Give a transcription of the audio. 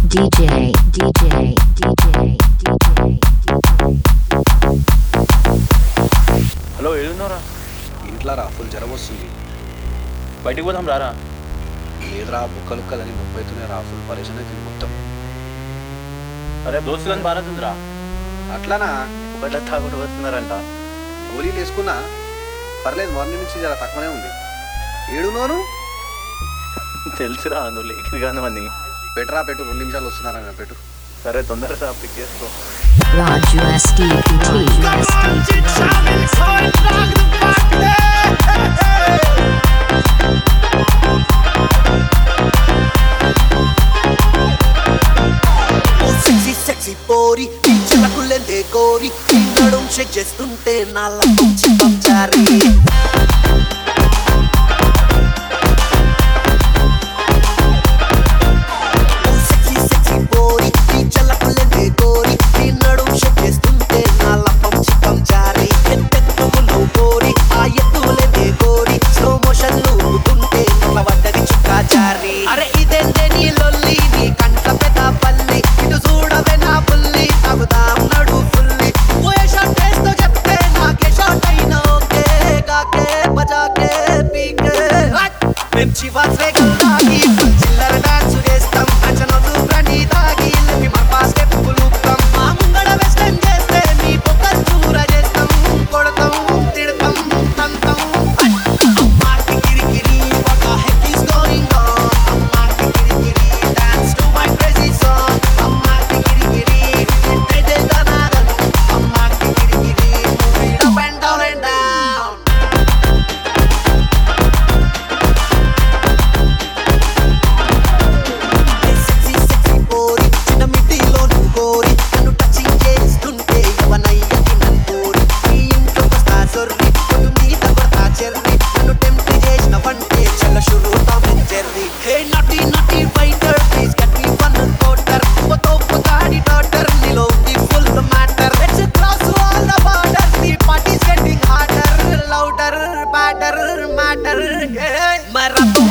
DJ, DJ, DJ, DJ. Hello ఏడున్నారా ఇంట్లో రా ఫుల్ జ్వరం వస్తుంది బయటికి పోదాం రారా లేదురా బుక్కలు కదని నొప్పి అవుతున్నాయి రా ఫుల్ పరేషన్ అవుతుంది మొత్తం అరే దోస్తు కానీ బాగుంటుందిరా అట్లానా ఒకటే తాగుడు వస్తున్నారంట గోళీలు వేసుకున్నా పర్లేదు మార్నింగ్ నుంచి జర తక్కువనే ఉంది ఏడునోను తెలుసురా నువ్వు లేఖి కానీ అని పెట్టురా పెట్టు రెండు నిమిషాలు వస్తున్నారా పెట్టు సరే తొందరగా పిక్ చేసుకో Raju SDPT. ఓ సెక్సీ సెక్సీ పోరి నీ చిలకులెందే కోరి నీ నడుం షేక్ చేస్తుంటే నా లబ్బం చిప్పం జారి ఓ సెక్సీ సెక్సీ పోరి నీ చిలకులెందే కోరి నీ నడుం షేక్ చేస్తుంటే నా లబ్బం చిప్పం జారి ఎంతెత్తుకులు కోరి ఆ ఎత్తులెందే కోరి స్లో మోషన్ ఊగుతుంటే నల్ల వడ్డది చుక్కా జారి అరే ఇదేందే నీ లొల్లి నీ కంట పెద్ద పల్లి ఇటు చూడవే నా పుల్లి తాగుదాం నడు ఫుల్లి ఓ ఏ షాట్ వేస్తో చెప్తే నాకే షాట్ అయినా ఓకే కాకే బజాకే పీకే హట్! మేం చివాస్ రేగల్ తాగి ఫుల్ చిల్లర డాన్స్ చేస్తాం అంచనలు బ్రాండీ తాగి లెప్పి మర్పా స్టెప్ పులుపుతాం మా ముంగడ వెస్టర్న్ చేస్తే మీ పొక్కలు చూర చేస్తాం కొడతాం తిడతాం తంతాం హట్! అమ్మాకి కిరికిరి what the heck is going on అమ్మాకి కిరికిరి dance to my crazy song అమ్మాకి కిరికిరి ఇదే దనాదం అమ్మాకి కిరికిరి move it up and down and down sexy sexy పోరి చిన్న మిడ్డీలో నువ్వు కోరి నన్ను టచింగ్ చేస్తుంటే ఎవనయ్యకి నన్ను కోరి నీ ఇంట్లో వస్తా సొర్రి కొట్టు మీద కొడతా చెర్రి నన్ను టెంప్ట్ చేసిన వంటే చల్ల షురు టామ్ అండ్ జెర్రీ హే నటి నటి fighter please get me one quarter ఒతో పొగాడి డాటర్ నీలో ఉంది full matter let's cross all the border the parties getting harder louder batter matter मैं रातों